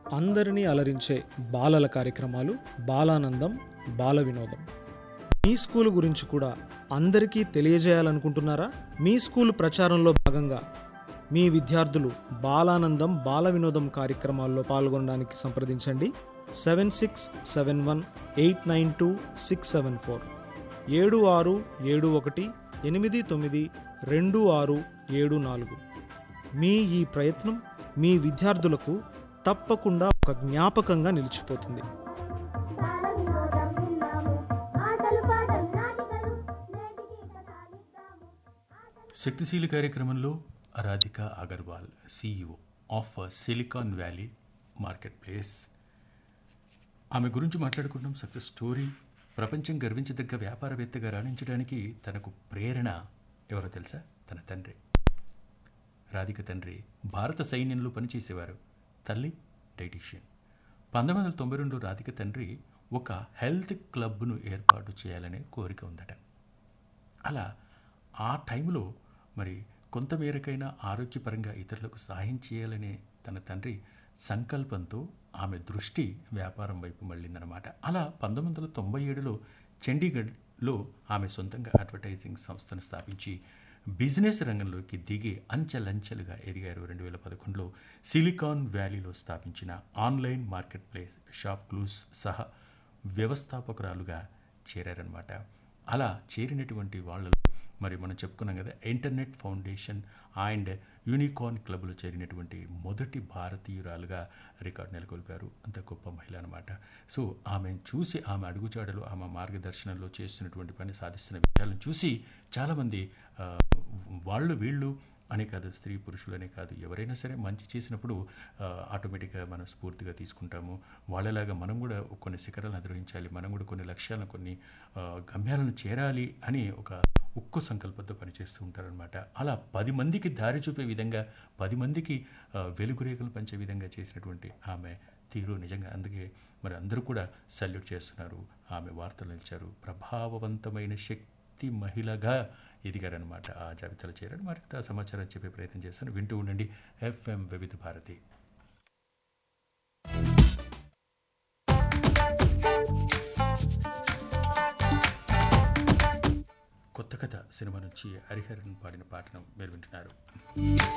అందరినీ అలరించే బాలల కార్యక్రమాలు బాలానందం బాల వినోదం మీ స్కూల్ గురించి కూడా అందరికీ తెలియజేయాలనుకుంటున్నారా మీ స్కూల్ ప్రచారంలో భాగంగా మీ విద్యార్థులు బాలానందం బాల వినోదం కార్యక్రమాల్లో పాల్గొనడానికి సంప్రదించండి seven six seven one eight nine two six seven four ఏడు ఆరు ఏడు ఒకటి ఎనిమిది తొమ్మిది రెండు ఆరు ఏడు నాలుగు మీ ఈ ప్రయత్నం మీ విద్యార్థులకు తప్పకుండా ఒక జ్ఞాపకంగా నిలిచిపోతుంది బాలవినోదం విన్నాము ఆటలు పాటలు నాటికలు నేటికి కథాలిద్దాము శక్తిశీలి కార్యక్రమంలో Radhika Agarwal CEO of Silicon Valley market place ఆమె గురించి మాట్లాడుకుంటున్నాం సక్సెస్ స్టోరీ ప్రపంచం గర్వించదగ్గ వ్యాపారవేత్తగా రాణించడానికి తనకు ప్రేరణ ఎవరో తెలుసా తన తండ్రి రాధిక తండ్రి భారత సైన్యంలో పనిచేసేవారు తల్లి డైటీషియన్ పంతొమ్మిది వందల తొంభై రెండు రాధిక తండ్రి ఒక హెల్త్ క్లబ్ను ఏర్పాటు చేయాలనే కోరిక ఉందట అలా ఆ టైంలో మరి కొంతమేరకైనా ఆరోగ్యపరంగా ఇతరులకు సహాయం చేయాలనే తన తండ్రి సంకల్పంతో ఆమె దృష్టి వ్యాపారం వైపు మళ్ళిందనమాట అలా పంతొమ్మిది వందల తొంభై ఏడులో చండీగఢ్లో ఆమె సొంతంగా అడ్వర్టైజింగ్ సంస్థను స్థాపించి బిజినెస్ రంగంలోకి దిగి అంచెలంచెలుగా ఎదిగారు రెండు వేల పదకొండులో సిలికాన్ వ్యాలీలో స్థాపించిన online market place ShopClues సహా వ్యవస్థాపకురాలుగా చేరారనమాట అలా చేరినటువంటి వాళ్ళలో మరి మనం చెప్పుకున్నాం కదా ఇంటర్నెట్ ఫౌండేషన్ అండ్ యూనికార్న్ క్లబ్లో చేరినటువంటి మొదటి భారతీయురాలుగా రికార్డు నెలకొల్పారు అంత గొప్ప మహిళ అనమాట సో ఆమెను చూసి ఆమె అడుగుజాడలు ఆమె మార్గదర్శనంలో చేస్తున్నటువంటి పని సాధిస్తున్న విషయాలను చూసి చాలామంది ఆ, వాళ్ళు వీళ్ళు అనే కాదు స్త్రీ పురుషులనే కాదు ఎవరైనా సరే మంచి చేసినప్పుడు ఆ, ఆటోమేటిక్గా మనం స్ఫూర్తిగా తీసుకుంటాము వాళ్ళలాగా మనం కూడా కొన్ని శిఖరాలను అధిరోహించాలి మనం కూడా కొన్ని లక్ష్యాలను కొన్ని ఆ, గమ్యాలను చేరాలి అని ఒక ఉక్కు సంకల్పంతో పనిచేస్తూ ఉంటారనమాట అలా పది మందికి దారి చూపే విధంగా పది మందికి ఆ, వెలుగురేఖలు పంచే విధంగా చేసినటువంటి ఆమె తీరు నిజంగా అందుకే మరి అందరూ కూడా సల్యూట్ చేస్తున్నారు ఆమె వార్తలు నిలిచారు ప్రభావవంతమైన శక్తి మహిళగా ఎదిగారనమాట ఆ జాబితాలో చేరారు మరింత సమాచారం చెప్పే ప్రయత్నం చేస్తాను వింటూ ఉండండి ఎఫ్ఎం వివిధ భారతి కొత్త కథ సినిమా నుంచి హరిహరన్ పాడిన పాటను మీరు వింటున్నారు